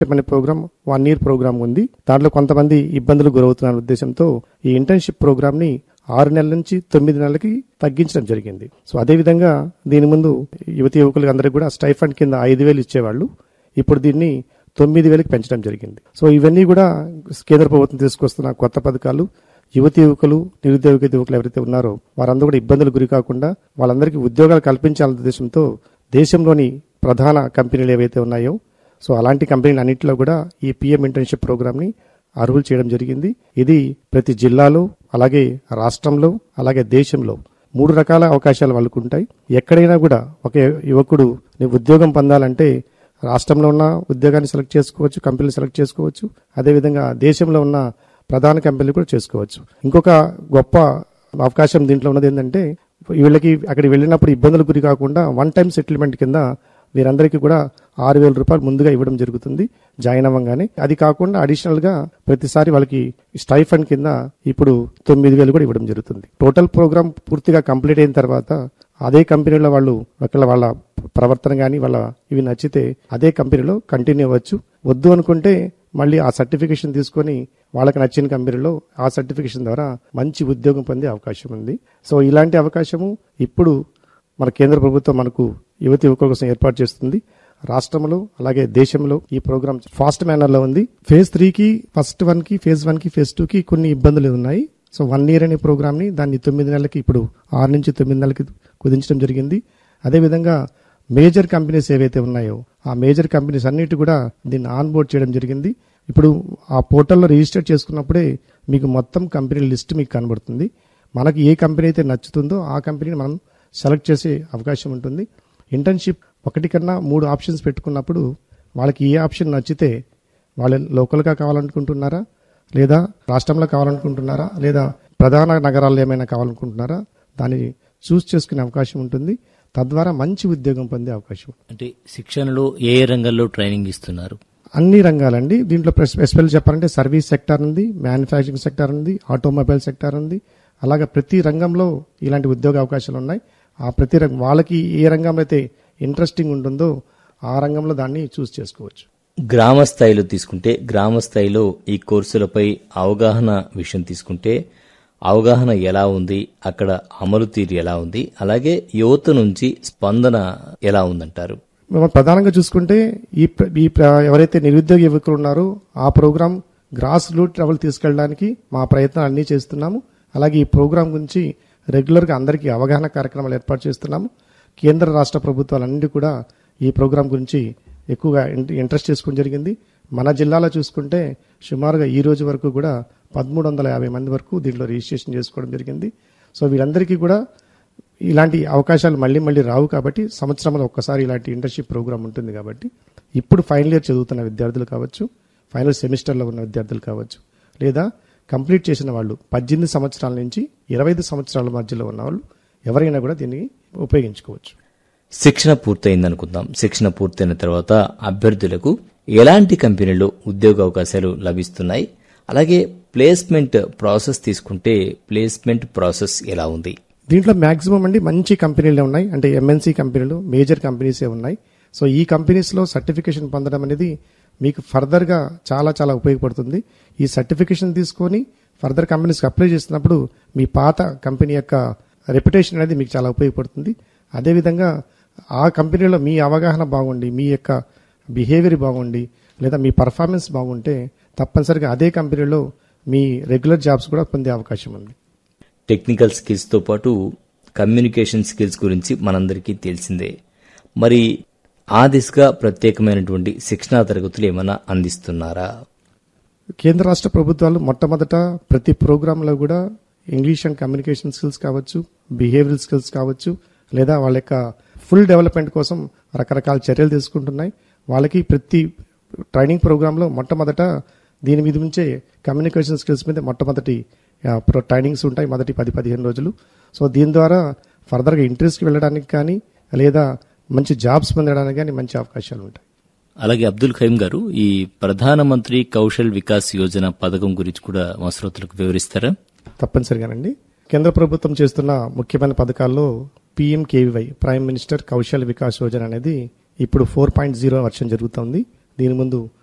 అనే programme one year programme ఉంది దాంట్లో కొంతమంది ఇబ్బందులు గురవుతున్న ఉద్దేశంతో ఈ ఇంటర్న్షిప్ ప్రోగ్రామ్ ని ఆరు నెలల నుంచి తొమ్మిది నెలలకి తగ్గించడం జరిగింది సో అదే విధంగా దీని ముందు యువతి యువకులకు అందరికీ కూడా స్టైఫండ్ కింద ఐదు వేలు ఇచ్చేవాళ్ళు ఇప్పుడు దీన్ని తొమ్మిది వేలకు పెంచడం జరిగింది సో ఇవన్నీ కూడా కేంద్ర ప్రభుత్వం తీసుకొస్తున్న కొత్త పథకాలు యువతి యువకులు నిరుద్యోగ యువకులు ఎవరైతే ఉన్నారో వారందరూ కూడా ఇబ్బందులు గురి కాకుండా వాళ్ళందరికీ ఉద్యోగాలు కల్పించాలనే ఉద్దేశంతో దేశంలోని ప్రధాన కంపెనీలు ఏవైతే ఉన్నాయో సో అలాంటి కంపెనీలు అన్నింటిలో కూడా ఈ పిఎం ఇంటర్న్షిప్ ప్రోగ్రామ్ ని అర్హులు చేయడం జరిగింది ఇది ప్రతి జిల్లాలో అలాగే రాష్ట్రంలో అలాగే దేశంలో మూడు రకాల అవకాశాలు వాళ్ళకు ఉంటాయి ఎక్కడైనా కూడా ఒక యువకుడు నీ ఉద్యోగం పొందాలంటే రాష్ట్రంలో ఉన్న ఉద్యోగాన్ని సెలెక్ట్ చేసుకోవచ్చు కంపెనీలు సెలెక్ట్ చేసుకోవచ్చు అదేవిధంగా దేశంలో ఉన్న ప్రధాన కంపెనీలు కూడా చేసుకోవచ్చు ఇంకొక గొప్ప అవకాశం దీంట్లో ఉన్నది ఏంటంటే వీళ్ళకి అక్కడికి వెళ్ళినప్పుడు ఇబ్బందులు గురి కాకుండా వన్ టైం సెటిల్మెంట్ కింద వీరందరికీ కూడా ఆరు వేల రూపాయలు ముందుగా ఇవ్వడం జరుగుతుంది జాయిన్ అవ్వగానే అది కాకుండా అడిషనల్ గా ప్రతిసారి వాళ్ళకి స్టైఫండ్ కింద ఇప్పుడు తొమ్మిది వేలు కూడా ఇవ్వడం జరుగుతుంది టోటల్ ప్రోగ్రామ్ పూర్తిగా కంప్లీట్ అయిన తర్వాత అదే కంపెనీలో వాళ్ళు ఒకవేళ వాళ్ళ ప్రవర్తన కానీ వాళ్ళ ఇవి నచ్చితే అదే కంపెనీలో కంటిన్యూ అవ్వచ్చు వద్దు అనుకుంటే మళ్ళీ ఆ సర్టిఫికేషన్ తీసుకొని వాళ్ళకి నచ్చిన కంపెనీలో ఆ సర్టిఫికేషన్ ద్వారా మంచి ఉద్యోగం పొందే అవకాశం ఉంది సో ఇలాంటి అవకాశము ఇప్పుడు మన కేంద్ర ప్రభుత్వం మనకు యువతి యువకుల కోసం ఏర్పాటు చేస్తుంది రాష్ట్రంలో అలాగే దేశంలో ఈ ప్రోగ్రామ్ ఫాస్ట్ మేనర్ లో ఉంది ఫేజ్ త్రీ కి ఫస్ట్ వన్ కి ఫేజ్ వన్ కి ఫేజ్ టూ కి కొన్ని ఇబ్బందులు ఉన్నాయి సో వన్ ఇయర్ అనే ప్రోగ్రామ్ ని దాన్ని తొమ్మిది నెలలకి ఇప్పుడు ఆరు నుంచి తొమ్మిది నెలలకి కుదించడం జరిగింది అదేవిధంగా మేజర్ కంపెనీస్ ఏవైతే ఉన్నాయో ఆ మేజర్ కంపెనీస్ అన్నిటి కూడా దీన్ని ఆన్ బోర్డ్ చేయడం జరిగింది ఇప్పుడు ఆ పోర్టల్లో రిజిస్టర్ చేసుకున్నప్పుడే మీకు మొత్తం కంపెనీ లిస్ట్ మీకు కనబడుతుంది మనకి ఏ కంపెనీ అయితే నచ్చుతుందో ఆ కంపెనీని మనం సెలెక్ట్ చేసే అవకాశం ఉంటుంది ఇంటర్న్షిప్ ఒకటి కన్నా మూడు ఆప్షన్స్ పెట్టుకున్నప్పుడు వాళ్ళకి ఏ ఆప్షన్ నచ్చితే వాళ్ళు లోకల్గా కావాలనుకుంటున్నారా లేదా రాష్ట్రంలో కావాలనుకుంటున్నారా లేదా ప్రధాన నగరాల్లో ఏమైనా కావాలనుకుంటున్నారా దాన్ని చూస్ చేసుకునే అవకాశం ఉంటుంది తద్వారా మంచి ఉద్యోగం పొందే అవకాశం ఉంటుంది అంటే శిక్షణలో ఏ ఏ రంగాల్లో ట్రైనింగ్ ఇస్తున్నారు అన్ని రంగాలండి దీంట్లో స్పెషల్ చెప్పాలంటే సర్వీస్ సెక్టార్ ఉంది మ్యానుఫ్యాక్చరింగ్ సెక్టార్ ఉంది ఆటోమొబైల్ సెక్టార్ ఉంది అలాగే ప్రతి రంగంలో ఇలాంటి ఉద్యోగ అవకాశాలు ఉన్నాయి ఆ ప్రతి రంగం వాళ్ళకి ఏ రంగంలో అయితే ఇంట్రెస్టింగ్ ఉంటుందో ఆ రంగంలో దాన్ని చూస్ చేసుకోవచ్చు గ్రామ స్థాయిలో తీసుకుంటే గ్రామ స్థాయిలో ఈ కోర్సులపై అవగాహన విషయం తీసుకుంటే అవగాహన ఎలా ఉంది అక్కడ అమలు తీరు ఎలా ఉంది అలాగే యువత నుంచి స్పందన ఎలా ఉందంటారు మనం ప్రధానంగా చూసుకుంటే ఈ ప్ర- ఈ ప్ర- ఎవరైతే నిరుద్యోగ యువకులు ఉన్నారో ఆ ప్రోగ్రామ్ గ్రాస్ రూట్ లెవెల్ తీసుకెళ్ళడానికి మా ప్రయత్నాలు అన్నీ చేస్తున్నాము అలాగే ఈ ప్రోగ్రాం గురించి రెగ్యులర్గా అందరికీ అవగాహన కార్యక్రమాలు ఏర్పాటు చేస్తున్నాము కేంద్ర రాష్ట్ర ప్రభుత్వాలన్నీ కూడా ఈ ప్రోగ్రాం గురించి ఎక్కువగా ఇన్- ఇంట్రెస్ట్ చేసుకోవడం జరిగింది మన జిల్లాలో చూసుకుంటే సుమారుగా ఈ రోజు వరకు కూడా పదమూడు వందల యాభై మంది వరకు దీంట్లో రిజిస్ట్రేషన్ చేసుకోవడం జరిగింది సో వీళ్ళందరికీ కూడా ఇలాంటి అవకాశాలు మళ్ళీ మళ్ళీ రావు కాబట్టి సంవత్సరంలో ఒక్కసారి ఇలాంటి ఇంటర్న్షిప్ ప్రోగ్రామ్ ఉంటుంది కాబట్టి ఇప్పుడు ఫైనల్ ఇయర్ చదువుతున్న విద్యార్థులు కావచ్చు ఫైనల్ సెమిస్టర్లో ఉన్న విద్యార్థులు కావచ్చు లేదా కంప్లీట్ చేసిన వాళ్ళు పద్దెనిమిది సంవత్సరాల నుంచి ఇరవై ఐదు సంవత్సరాల మధ్యలో ఉన్న వాళ్ళు ఎవరైనా కూడా దీన్ని ఉపయోగించుకోవచ్చు శిక్షణ పూర్తయిందనుకుందాం శిక్షణ పూర్తయిన తర్వాత అభ్యర్థులకు ఎలాంటి కంపెనీలో ఉద్యోగ అవకాశాలు లభిస్తున్నాయి అలాగే ప్లేస్మెంట్ ప్రాసెస్ తీసుకుంటే ప్లేస్మెంట్ ప్రాసెస్ ఎలా ఉంది దీంట్లో మాక్సిమం అండి మంచి కంపెనీలే ఉన్నాయి అంటే ఎంఎన్సీ కంపెనీలు మేజర్ కంపెనీసే ఉన్నాయి సో ఈ కంపెనీస్లో సర్టిఫికేషన్ పొందడం అనేది మీకు ఫర్దర్గా చాలా చాలా ఉపయోగపడుతుంది ఈ సర్టిఫికేషన్ తీసుకొని ఫర్దర్ కంపెనీస్కి అప్లై చేసినప్పుడు మీ పాత కంపెనీ యొక్క రెప్యుటేషన్ అనేది మీకు చాలా ఉపయోగపడుతుంది అదేవిధంగా ఆ కంపెనీలో మీ అవగాహన బాగుండి మీ యొక్క బిహేవియర్ బాగుండి లేదా మీ పర్ఫార్మెన్స్ బాగుంటే తప్పనిసరిగా అదే కంపెనీలో మీ రెగ్యులర్ జాబ్స్ కూడా పొందే అవకాశం ఉంది టెక్నికల్ స్కిల్స్ తో పాటు కమ్యూనికేషన్ స్కిల్స్ గురించి మనందరికీ తెలిసిందే మరి ఆ దిశగా ప్రత్యేకమైనటువంటి శిక్షణా తరగతులు ఏమైనా అందిస్తున్నారా కేంద్ర రాష్ట్ర ప్రభుత్వాలు మొట్టమొదట ప్రతి ప్రోగ్రాంలో కూడా ఇంగ్లీష్ అండ్ కమ్యూనికేషన్ స్కిల్స్ కావచ్చు బిహేవియరల్ స్కిల్స్ కావచ్చు లేదా వాళ్ళ యొక్క ఫుల్ డెవలప్మెంట్ కోసం రకరకాల చర్యలు తీసుకుంటున్నాయి వాళ్ళకి ప్రతి ట్రైనింగ్ ప్రోగ్రాంలో మొట్టమొదట దీని మీద నుంచే కమ్యూనికేషన్ స్కిల్స్ మీద మొట్టమొదటి ఆ, ప్రో- ట్రైనింగ్స్ ఉంటాయి మొదటి పది పదిహేను రోజులు సో దీని ద్వారా ఫర్దర్గా ఇంట్రెస్ట్కి వెళ్ళడానికి కానీ లేదా మంచి జాబ్స్ పొందడానికి కానీ మంచి అవకాశాలు ఉంటాయి అలాగే అబ్దుల్ ఖైమ్ గారు ఈ ప్రధానమంత్రి కౌశల్ వికాస్ యోజన పథకం గురించి కూడా మా శ్రోతలకు వివరిస్తారా తప్పనిసరిగానండి కేంద్ర ప్రభుత్వం చేస్తున్న ముఖ్యమైన పథకాల్లో PMKVY prime minister Kaushal Vikas Yojana అనేది ఇప్పుడు ఫోర్ పాయింట్ జీరో వర్షన్ జరుగుతోంది దీని ముందు